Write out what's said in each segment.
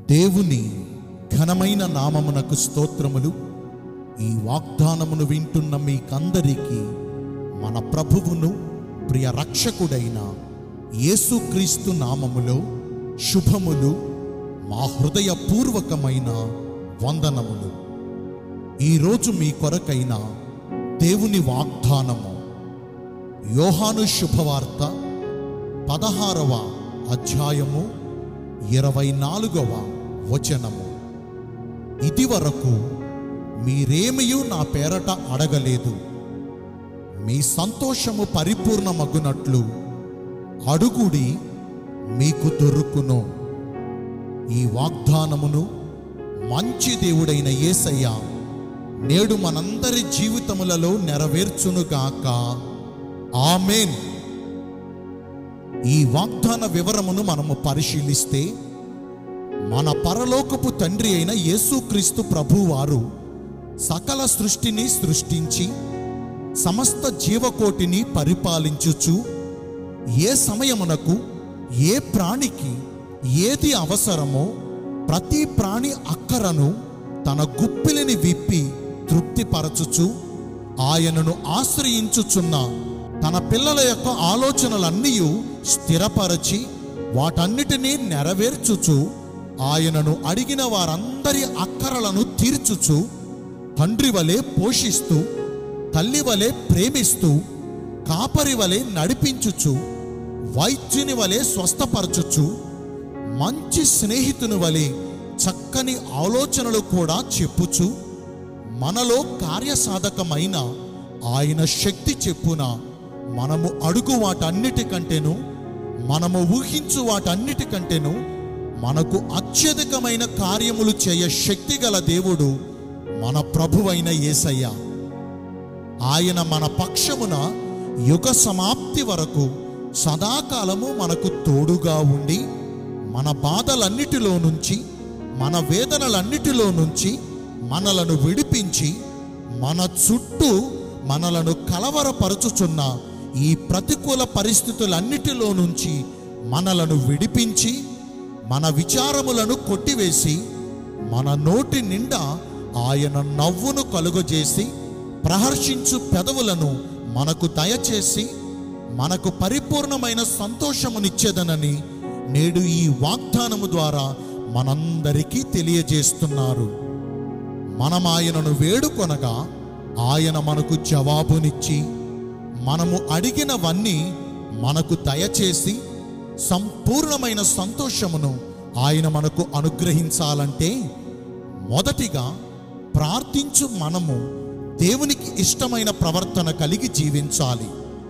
దేవుని ఘనమైన నామమునకు స్తోత్రములు ఈ వాగ్దానమును వింటున్న మీకందరికీ మన ప్రభువును ప్రియ రక్షకుడైన యేసుక్రీస్తు నామములో శుభములు మా హృదయపూర్వకమైన వందనములు ఈరోజు మీ కొరకైన దేవుని వాగ్దానము యోహాను శుభవార్త పదహారవ అధ్యాయము ఇరవై నాలుగవ వచనము ఇదివరకు మీరేమియూ నా పేరట అడగలేదు మీ సంతోషము పరిపూర్ణమగునట్లు అడుగుడి మీకు దొరుకును ఈ వాగ్దానమును మంచి దేవుడైన యేసయ్య నేడు మనందరి జీవితములలో నెరవేర్చునుగాక ఆమెన్ ఈ వాగ్దాన వివరమును మనము పరిశీలిస్తే మన పరలోకపు తండ్రి అయిన యేసుక్రీస్తు ప్రభువారు సకల సృష్టిని సృష్టించి సమస్త జీవకోటిని పరిపాలించుచు ఏ సమయమునకు ఏ ప్రాణికి ఏది అవసరమో ప్రతి ప్రాణి అక్కరను తన గుప్పిలిని విప్పి తృప్తిపరచుచు ఆయనను ఆశ్రయించుచున్న తన పిల్లల యొక్క ఆలోచనలన్నీ స్థిరపరచి వాటన్నిటినీ నెరవేర్చుచు ఆయనను అడిగిన వారందరి అక్కరలను తీర్చుచు తండ్రి వలె పోషిస్తూ తల్లి వలె ప్రేమిస్తూ కాపరి వలె నడిపించుచు వైద్యుని వలె స్వస్థపరచుచు మంచి స్నేహితుని వలె చక్కని ఆలోచనలు కూడా చెప్పుచు మనలో కార్యసాధకమైన ఆయన శక్తి చెప్పున మనము అడుగు వాటన్నిటికంటేను మనము ఊహించు వాటన్నిటికంటేను మనకు అత్యధికమైన కార్యములు చేయ శక్తి గల దేవుడు మన ప్రభువైన యేసయ్య ఆయన మన పక్షమున యుగ సమాప్తి వరకు సదాకాలము మనకు తోడుగా ఉండి మన బాధలన్నిటిలో నుంచి మన వేదనలన్నిటిలో నుంచి మనలను విడిపించి మన చుట్టూ మనలను కలవరపరుచుచున్న ఈ ప్రతికూల పరిస్థితులన్నిటిలో నుంచి మనలను విడిపించి మన విచారములను కొట్టివేసి మన నోటి నిండా ఆయన నవ్వును కలుగజేసి ప్రహర్షించు పెదవులను మనకు దయచేసి మనకు పరిపూర్ణమైన సంతోషమునిచ్చేదనని నేడు ఈ వాగ్దానము ద్వారా మనందరికీ తెలియజేస్తున్నారు మనం ఆయనను వేడుకొనగా ఆయన మనకు జవాబునిచ్చి మనము అడిగినవన్నీ మనకు దయచేసి సంపూర్ణమైన సంతోషమును ఆయన మనకు అనుగ్రహించాలంటే మొదటిగా ప్రార్థించు మనము దేవునికి ఇష్టమైన ప్రవర్తన కలిగి జీవించాలి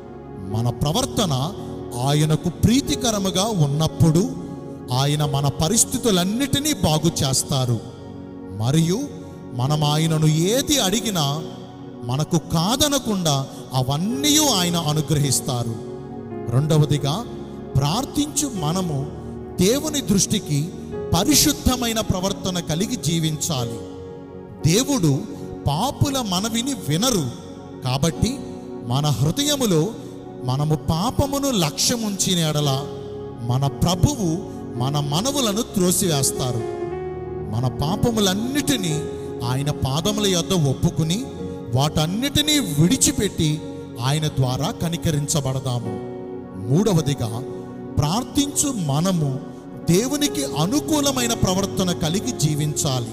మన ప్రవర్తన ఆయనకు ప్రీతికరముగా ఉన్నప్పుడు ఆయన మన పరిస్థితులన్నిటినీ బాగు చేస్తారు మరియు మనం ఆయనను ఏది అడిగినా మనకు కాదనకుండా అవన్నీ ఆయన అనుగ్రహిస్తారు రెండవదిగా ప్రార్థించు మనము దేవుని దృష్టికి పరిశుద్ధమైన ప్రవర్తన కలిగి జీవించాలి దేవుడు పాపుల మనవిని వినరు కాబట్టి మన హృదయములో మనము పాపమును లక్ష్యముంచిన ఎడల మన ప్రభువు మన మనవులను త్రోసివేస్తారు మన పాపములన్నిటినీ ఆయన పాదముల యొద్ద ఒప్పుకుని వాటన్నిటినీ విడిచిపెట్టి ఆయన ద్వారా కనికరించబడదాము మూడవదిగా ప్రార్థించు మనము దేవునికి అనుకూలమైన ప్రవర్తన కలిగి జీవించాలి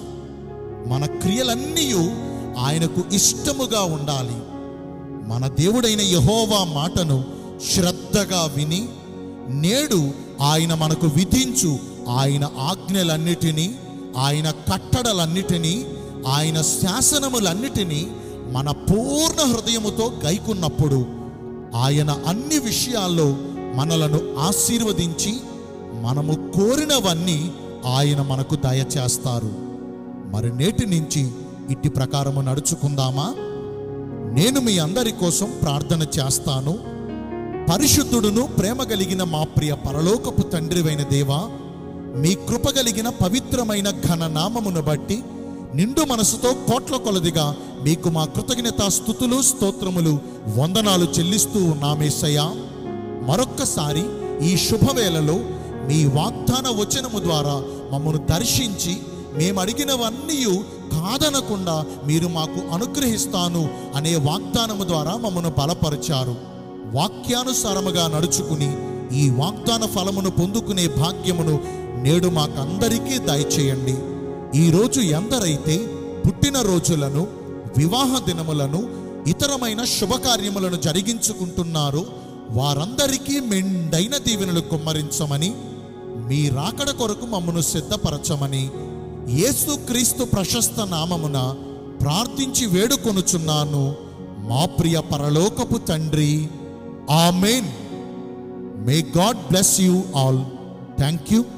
మన క్రియలన్నీ ఆయనకు ఇష్టముగా ఉండాలి మన దేవుడైన యహోవా మాటను శ్రద్ధగా విని నేడు ఆయన మనకు విధించు ఆయన ఆజ్ఞలన్నిటినీ ఆయన కట్టడలన్నిటినీ ఆయన శాసనములన్నిటినీ మన పూర్ణ హృదయముతో గైకున్నప్పుడు ఆయన అన్ని విషయాల్లో మనలను ఆశీర్వదించి మనము కోరినవన్నీ ఆయన మనకు దయచేస్తారు మరి నేటి నుంచి ఇట్టి ప్రకారము నడుచుకుందామా నేను మీ అందరి కోసం ప్రార్థన చేస్తాను పరిశుద్ధుడును ప్రేమ కలిగిన మా ప్రియ పరలోకపు తండ్రివైన దేవా మీ కృప కలిగిన పవిత్రమైన ఘన నామమును బట్టి నిండు మనసుతో కోట్ల కొలదిగా మీకు మా కృతజ్ఞత స్థుతులు స్తోత్రములు వందనాలు చెల్లిస్తూ ఉన్నామేసయ్యా మరొక్కసారి ఈ శుభవేళలో మీ వాగ్దాన వచనము ద్వారా మమ్మను దర్శించి మేము అడిగినవన్నీ కాదనకుండా మీరు మాకు అనుగ్రహిస్తాను అనే వాగ్దానము ద్వారా మమ్మను బలపరిచారు వాక్యానుసారముగా నడుచుకుని ఈ వాగ్దాన ఫలమును పొందుకునే భాగ్యమును నేడు మాకందరికీ దయచేయండి ఈరోజు ఎందరైతే పుట్టినరోజులను వివాహ దినములను ఇతరమైన శుభకార్యములను జరిగించుకుంటున్నారో వారందరికీ మెండైన దీవెనలు కుమ్మరించమని మీ రాకడ కొరకు మమ్మను సిద్ధపరచమని యేసుక్రీస్తు ప్రశస్త నామమున ప్రార్థించి వేడుకొనుచున్నాను మా ప్రియ పరలోకపు తండ్రి amen may God bless you all thank you